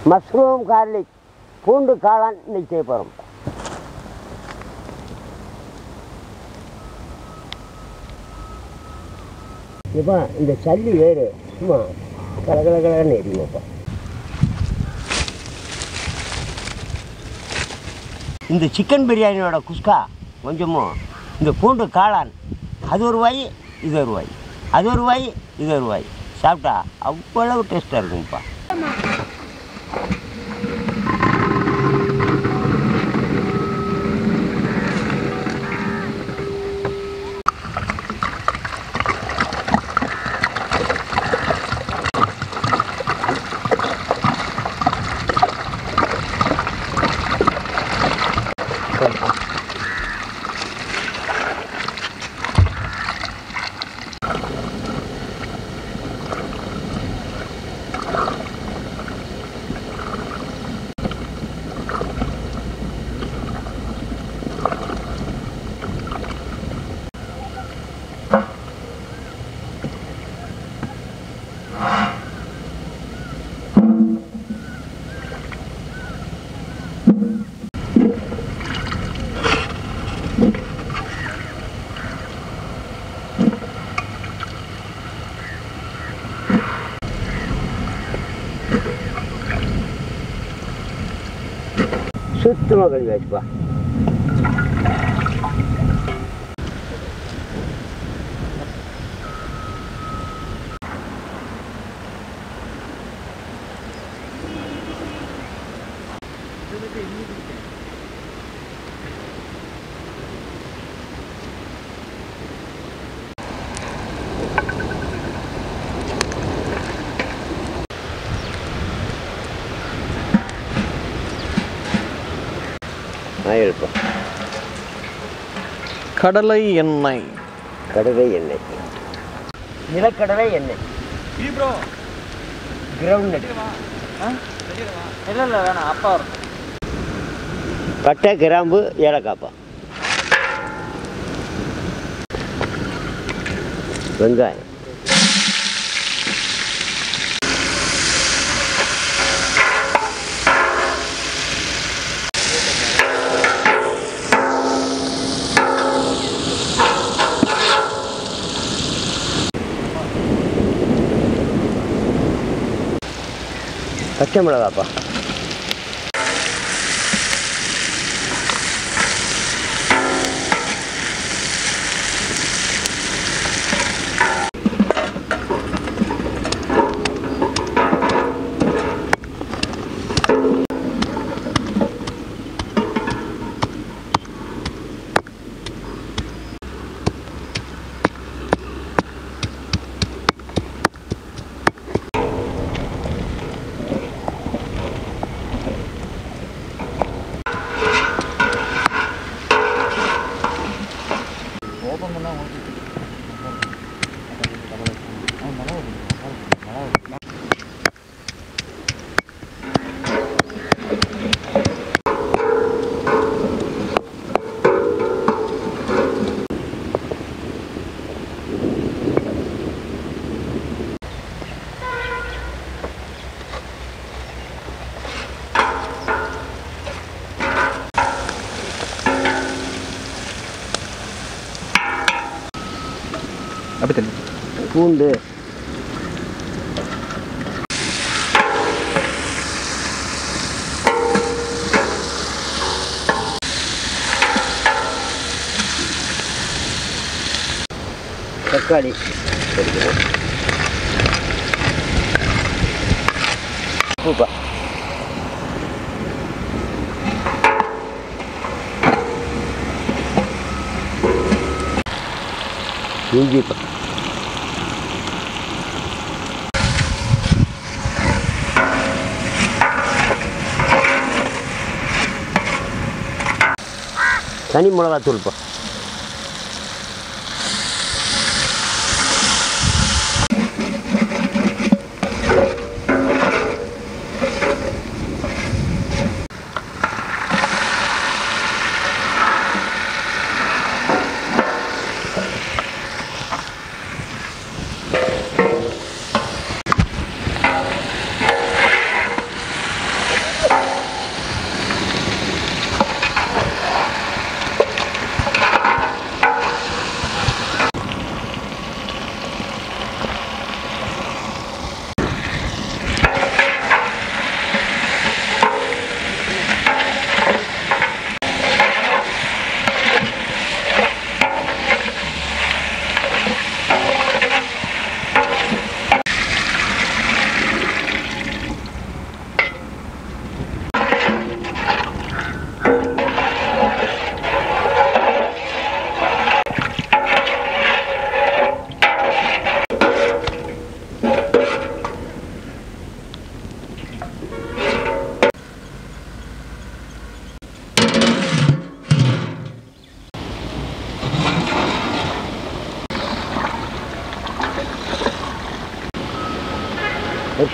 mushroom garlic பூண்டு காளான் இன்னைக்கு செய்ய போகிறோம் இப்போ இந்த சல்லி வேறு சும்மா கலகல கலகன்னு எரியுமாப்பா இந்த சிக்கன் பிரியாணியோட குஸ்கா கொஞ்சமும் இந்த பூண்டு காளான் அது ஒரு வாய் இது ஒரு வாய் அது ஒரு வாய் இது ஒரு வாய் சாப்பிட்டா அவ்வளவு டேஸ்ட்டாக இருக்குங்கப்பா சுத்தமாக கழுவி வச்சுப்பா நான் எழுப்பேன் கடலை எண்ணெய் கடலை எண்ணெய் நிலக்கடலை எண்ணெய் கிரவுண்ட் நட் இல்லை இல்லை வேணாம் அப்பா வரும் பட்டை கிராம்பு ஏலக்காப்பா வெங்காயம் பச்சை மிளகாப்பா அப்படி தண்ணி பூண்டு தக்காளி எடுக்கணும் உப்புப்பா இஞ்சிப்பா தனி மிளகாத்தூள்ப்பா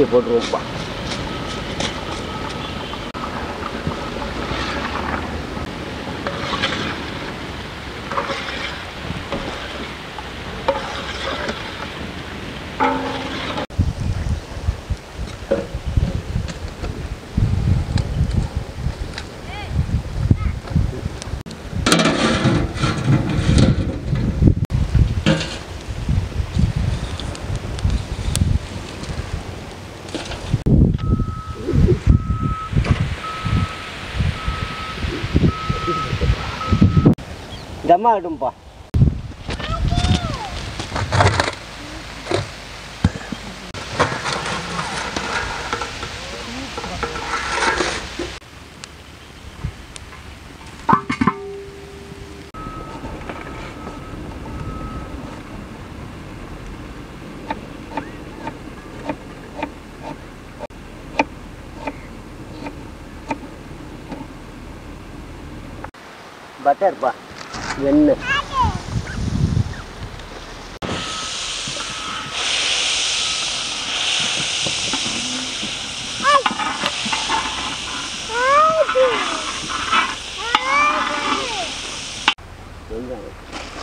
அரிசியை போட்டுருவோம்ப்பா தம்மா ஆகிடும்ப்பா பட்டர்ப்பா எண்ணெய் வெங்காயம்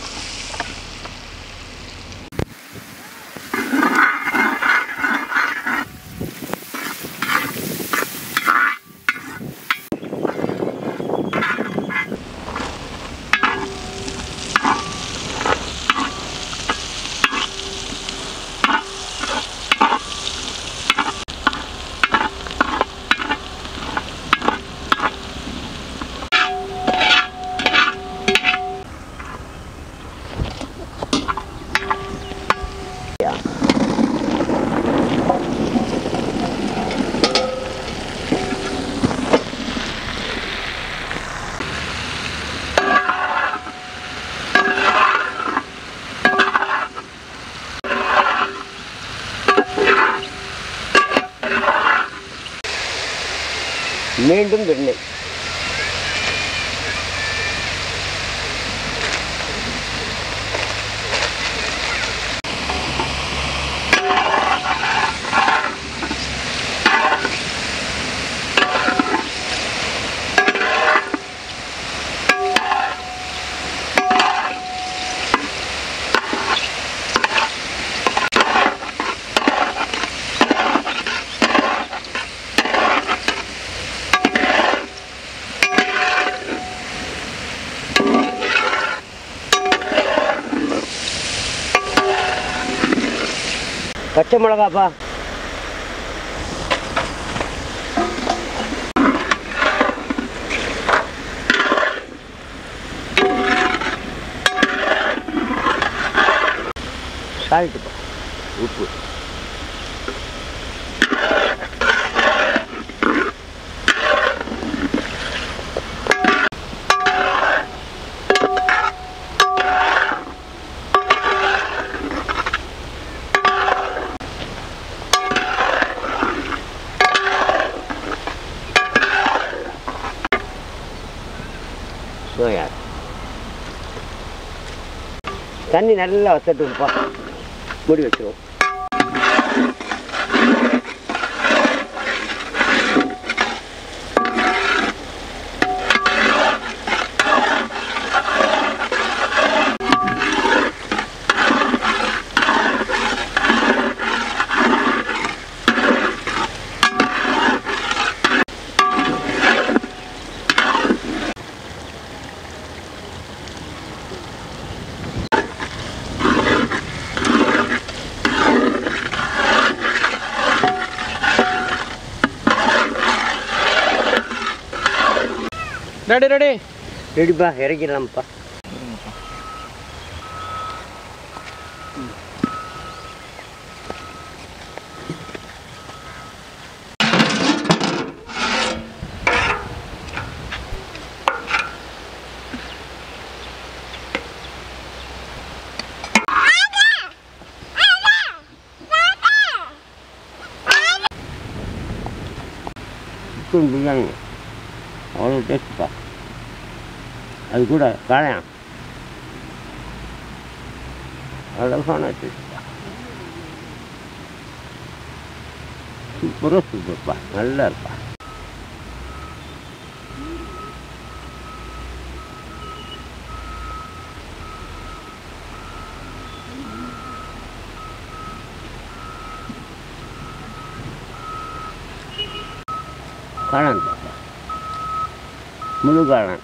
மீண்டும் வெண்ணெய் பச்சை மிளகாப்பா சால்ட்டுப்பா உப்பு சோயா தண்ணி நல்லா வத்தட்டும்ப்பா மூடி வச்சிருவோம் ரெடி ரெடி ரெடிப்பா இறக்கிடலாம்ப்பா சிக்கன் பிரியாணி அவ்வளோ டேஸ்ட்ப்பா அது கூட காளையம் அழகான டேஸ்ட்ப்பா சூப்பராக சூப்பர்ப்பா நல்லா இருப்பா காளான் தாப்பா முழு காளான்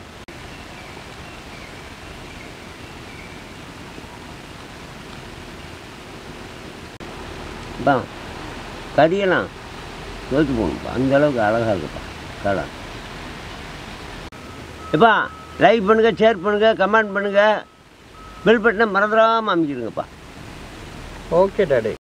பா கறியெல்லாம் தோற்று போகணும்ப்பா அந்த அளவுக்கு அழகாக இருக்குப்பா காளான் எப்பா லைக் பண்ணுங்கள் ஷேர் பண்ணுங்கள் கமெண்ட் பண்ணுங்கள் பெல் பட்டனை மறந்துடாமல் அமைச்சிருங்கப்பா ஓகே டாடி